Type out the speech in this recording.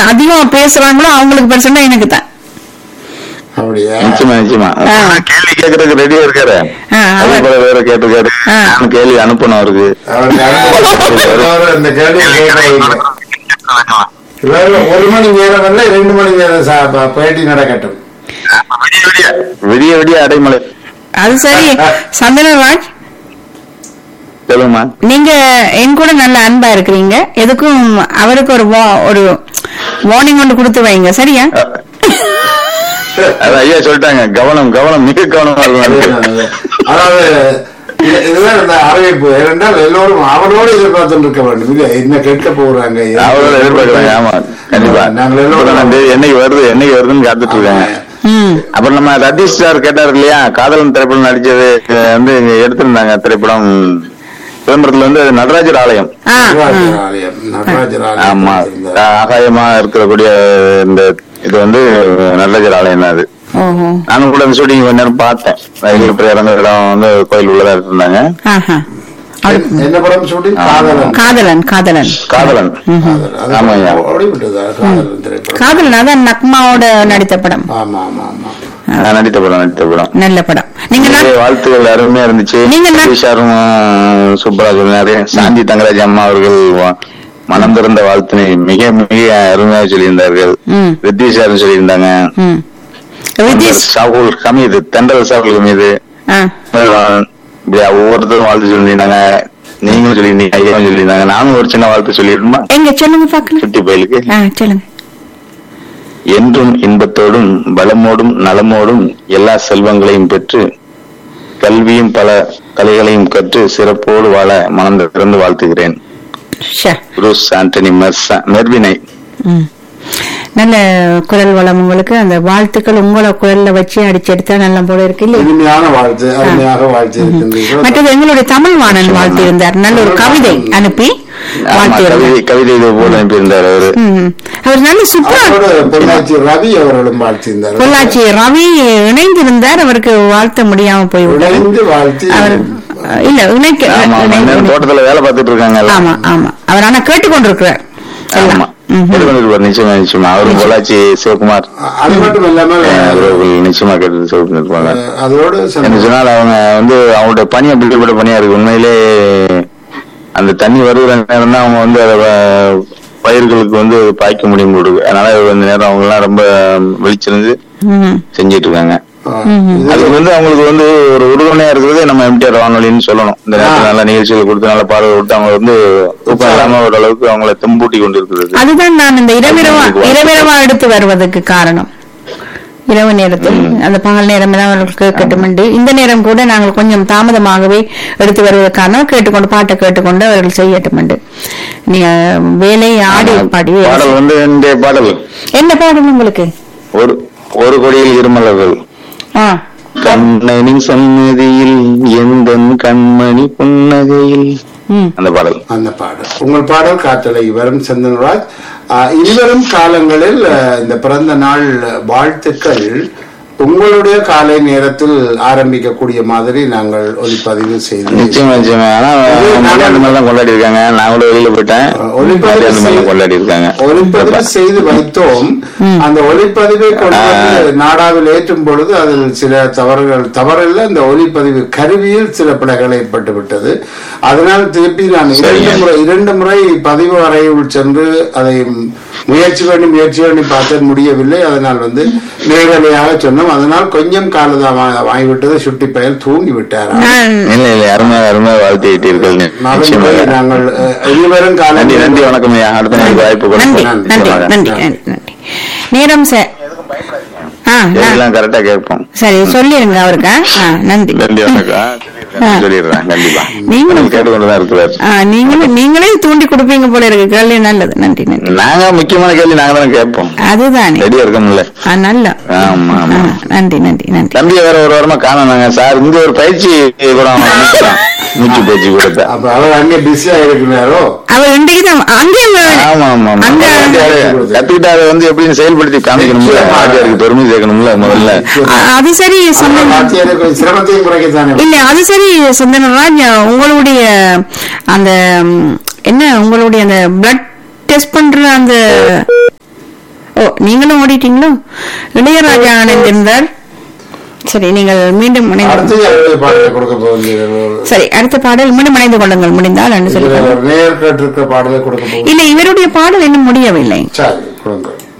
அதிகமா பேசுறாங்களோ அவங்களுக்கு பிரச்சனை எனக்கு தான் அப்படியா நிச்சயமா நிச்சயமா ஆ. கேள்வி கேட்கறதுக்கு ரெடியா இருக்காரு ஆ, அவர்- அதுபோல வேற கேட்டிருக்காரு ஆ. நானும் கேள்வி அனுப்பணும் அவருக்கு அவருக்கு அடுத்த இந்த கேள்வி கேட்கவில்லை இவர் ஒரு மணி நேரம் அல்ல ரெண்டு மணி நேரம் சா- ப- பேட்டி நடக்கட்டும் விடிய விடிய விடிய விடிய அடைமலை அது சரி சந்தனராஜ் சொல்லுங்கம்மா நீங்க என் கூட நல்ல அன்பா இருக்கிறீங்க எதுக்கும் அவருக்கு ஒரு wa- ஒரு வார்னிங் ஒன்று கொடுத்து வைங்க சரியா அது ஐயா சொல்லிட்டாங்க கவனம் கவனம் மிக கவனமா இருக்கும் அதாவது இது- இதுதான் இந்த அறிவிப்பு ஏனென்றால் எல்லோரும் அவரோடு எதிர்பார்த்து இருக்க வேண்டும் இல்ல என்ன கேட்க போறாங்க அவரோட எதிர்பார்க்கறாங்க ஆமா கண்டிப்பா நாங்கள் இப்பதான் எல்லோரும் வந்து என்னைக்கு வருது என்னைக்கு வருதுன்னு காத்துட்டு இருக்காங்க ம் அப்புறம் நம்ம ரதீஷ் சார் கேட்டார் இல்லையா காதலன் திரைப்படம் நடிச்சது அஹ், வந்து இங்க எடுத்திருந்தாங்க திரைப்படம் விளம்பரத்துல வந்து அது நடராஜர் ஆலயம் ஆ ஆ. நடராஜர் ஆலயம் நடராஜர் ஆலயம் ஆமா இருந்தது. ஆகாயமா இருக்கக்கூடிய இந்த இது வந்து நடராஜர் ஆலயம் தான் அது ஓஹோ நானும் கூட அந்த ஷூட்டிங் கொஞ்ச நேரம் பார்த்தேன் ரயில் இறந்த இடம் வந்து கோயில் உள்ளதா இருந்தாங்க ஆஹா அது- என்ன படம் சொல்லி காதலன் காதலன் காதலன் காதலன் காதலன். அது ஆமாய்யா. ஓடி விட்டதா காதலன் திரைப்படம் காதலன் அதான் நக்மாவோட நடித்த படம் ஆமா ஆமா ஆமா நான் நடித்த படம் நடித்த படம் நல்ல படம் நீங்க நக்- நிறைய வாழ்த்துக்கள் அருமையா இருந்துச்சு நீங்க ந- சதீஷாரும் சூப்பரா சொன்னாரு சாந்தி தங்கராஜ் அம்மா அவர்கள் வா- மனம் திறந்த வாழ்த்தினை மிக மிக அருமையாக சொல்லியிருந்தார்கள் ம். ரித்திஷாரும் சொல்லியிருந்தாங்க ம் ரிதீஷ் சாகுல் ஹமீது தென்றல் சாகுல் ஹமீது ஆ இப்படி ஒவ்வொருத்தரும் வாழ்த்து சொல்லியிருந்தாங்க நீங்களும் சொல்லியிருந்தீங்க ஐயாவும் சொல்லியிருந்தாங்க நானும் ஒரு சின்ன வாழ்த்து சொல்லிடணுமா எங்க சொல்லுங்க பாக்கலாம் சுட்டி பயலுக்கு ஆ சொல்லுங்க என்றும் இன்பத்தோடும் பலமோடும் நலமோடும் எல்லா செல்வங்களையும் பெற்று கல்வியும் பல கலைகளையும் கற்று சிறப்போடு வாழ மனம் திறந்து வாழ்த்துகிறேன் ஷா புரூஸ் ஆண்டனி மெர்சா- மெர்வினை ம். நல்ல குரல் வளம் உங்களுக்கு அந்த வாழ்த்துக்கள் உங்களோட குரல்ல வச்சு அடிச்செடுத்தா நல்ல போல இருக்கு இல்லையா இனிமையான வாழ்த்து அருமையாக வாழ்த்து இருக்கின்றீர்கள் மற்றது எங்களுடைய தமிழ் வாணன் வாழ்த்து இருந்தார் நல்ல ஒரு கவிதை அனுப்பி ஆமா வாழ்த்து கவிதை இருந்தார் கவிதை இது போல அனுப்பியிருந்தார் அவரு ம். அவர் நல்ல சூப்பரா அவரோடு பொள்ளாச்சி ரவி அவர்களும் வாழ்த்திருந்தார் பொள்ளாச்சி ரவி இணைந்திருந்தார் அவருக்கு வாழ்த்த முடியாம போய்விட்டார் இணைந்து வாழ்த்தி அவர் அஹ், இல்ல இணைக்க ஆமா ஆமா. இணைந்து- நேரம் தோட்டத்துல வேலை பார்த்துட்டு இருக்காங்க ஆமா ஆமா அவர் ஆனா கேட்டுக்கொண்டிருக்கிறார் ஆமா எல்லாம். ம்ஹும். கேட்டுக்கொண்டிருப்பார் நிச்சயமா நிச்சயமா அவரும் பொள்ளாச்சி சிவகுமார் அது மட்டும் இல்லாமல் அஹ், அவர்கள் நிச்சயமா கேட்டு சொல்லிருப்பாங்க அஹ், அதோடு என்ன சந்தோஷம். சொன்னால் அவங்க வந்து அவங்களோட பணி அப்படிப்பட்ட பணியா இருக்கு உண்மையிலே அந்த தண்ணி வருகிற நேரம் தான் அவங்க வந்து அதை வ- பயிர்களுக்கு வந்து பாய்க்க முடியும் போடுது அதனால அந்த நேரம் அவங்க எல்லாம் ரொம்ப வெளிச்சிருந்து ம். செஞ்சிட்டு இருக்காங்க அஹ், இது அதுக்கு வந்து அவங்களுக்கு வந்து ஒரு உறுதுணையா இருக்கிறது நம்ம எம்டிஆர் வானொலின்னு சொல்லணும் இந்த நேரத்தில் நல்ல நிகழ்ச்சிகள் கொடுத்து நல்ல பார்வை விட்டு அவங்க வந்து தூக்கம் இல்லாம ஓரளவுக்கு அவங்கள தெம்பூட்டி கொண்டு இருக்கிறது அதுதான் நான் இந்த இரவிரவா இரவிரவா எடுத்து வருவதற்கு காரணம் இரவு நேரத்தில் அந்த பகல் நேரம் தான் அவர்கள் கேட்கட்டும் என்று இந்த நேரம் கூட நாங்கள் கொஞ்சம் தாமதமாகவே எடுத்து வருவதற்கு காரணம் கேட்டுக்கொண்டு பாட்டை கேட்டுக்கொண்டு அவர்கள் செய்யட்டும் என்று நீங்க வேலை ஆடி பாடி வேலை பாடல் வந்து இந்த பாடல் செய்- என்ன பாடல் உங்களுக்கு ஒரு ஒரு கொடியில் இருமலர்கள் ஆ கண்ணனின் சன்னதியில் எந்த கண்மணி புன்னகையில் ம் அந்த பாடல் அந்த பாடல் உங்கள் பாடல் காற்றலை வரும் சந்தன்ராஜ் ஆஹ், இனிவரும் காலங்களில் ஆஹ், இந்த பிறந்த நாள் வாழ்த்துக்கள் உங்களுடைய காலை நேரத்தில் ஆரம்பிக்கக்கூடிய மாதிரி நாங்கள் ஒளிப்பதிவு செய்து நிச்சயமா நிச்சயமா ஆனா அவங்க அந்த மாதிரி தான் கொண்டாடி இருக்காங்க நான் கூட வெளியில போயிட்டேன் ஒளிப்பதிவு அந்த மாதிரி செய்து- கொண்டாடி இருக்காங்க ஒளிப்பதிவு செய்து வைத்தோம் அந்த ஒளிப்பதிவை கொண்டு வந்து நாடாவில் ஏற்றும் பொழுது அதில் சில தவறுகள் தவறல்ல இந்த ஒளிப்பதிவு கருவியில் சில பிழைகள் ஏற்பட்டு விட்டது அதனால் திருப்பி நான் இரண்டு சரிங்க. முறை இரண்டு முறை பதிவு அறையுள் சென்று அதை முயற்சி பண்ணி முயற்சி பண்ணி பார்த்தேன் முடியவில்லை அதனால் வந்து நேரலையாக சொன்னோம் அதனால் கொஞ்சம் காலதாம வாங்கிவிட்டது சுட்டி பயல் தூங்கி விட்டார் நான் இல்ல இல்ல அருமையா அருமையா வாழ்த்து விட்டீர்கள் நிச்சயமா நாங்கள் அஹ், இனிவரும் நன்றி நன்றி காலம் வணக்கம் ஐயா அடுத்த நாள் வாய்ப்பு நன்றி கொடுப்போம் நன்றி நிச்சயமாக. நன்றி நன்றி நன்றி நேரம் ச ஆ நான்- எல்லாம் கரெக்டா கேட்போம் சரி சொல்லிருங்க அவருக்கு ஆ நன்றி நன்றி வணக்கம் ஆ. சொல்லிடுறேன் கண்டிப்பா நீங்களும் கேட்டுக்கொண்டுதான் இருக்கிறார் ஆ, நீங்களும் நீங்களே தூண்டி கொடுப்பீங்க போல இருக்கு கேள்வி நல்லது நன்றி நன்றி நாங்க முக்கியமான கேள்வி நாங்க தானே கேட்போம் அதுதானே ரெடியா இருக்கோம்ல ஆ, நல்ல ஆமா ஆ, ஆமா நன்றி நன்றி நன்றி தம்பியை வேற ஒரு வாரமா காணாங்க சார் இங்க ஒரு பயிற்சி கூட அவன் அனுப்பிச்சான். மூச்சு பயிற்சி கொடுத்த அப்ப அவர் அங்கே பிஸியா இருக்கிறாரோ அவர் இன்றைக்கு தான் அங்கேயும் ஆமா ஆமா ஆமா அங்க- கத்துக்கிட்டு அதை வந்து எப்படின்னு செயல்படுத்தி காமிக்கணும்ல ஆசிரியருக்கு பெருமை சேர்க்கணும்ல முதல்ல ஆ, அது சரி சந்தன வாத்தியாருக்கு கொஞ்சம் சிரமத்தையும் குறைக்கத்தானே இல்ல அது சரி சந்தனராஜ் உங்களுடைய அந்த ம், என்ன உங்களுடைய அந்த பிளட் டெஸ்ட் பண்ற அந்த ஓ நீங்களும் ஓடிட்டீங்களோ இளையராஜா இணைந்திருந்தார் சரி நீங்கள் மீண்டும் இணைந்து அடுத்து யாருடைய பாடலை கொடுக்க போகிறீர்கள் சரி அடுத்த பாடல் மீண்டும் இணைந்து கொள்ளுங்கள் முடிந்தால் என்று இதுல சொல்லி ஒரு நேர் கேட்டிருக்க பாடலை கொடுக்க போகிறீர்கள் இல்ல இவருடைய பாடல் இன்னும் முடியவில்லை சரி கொடுங்க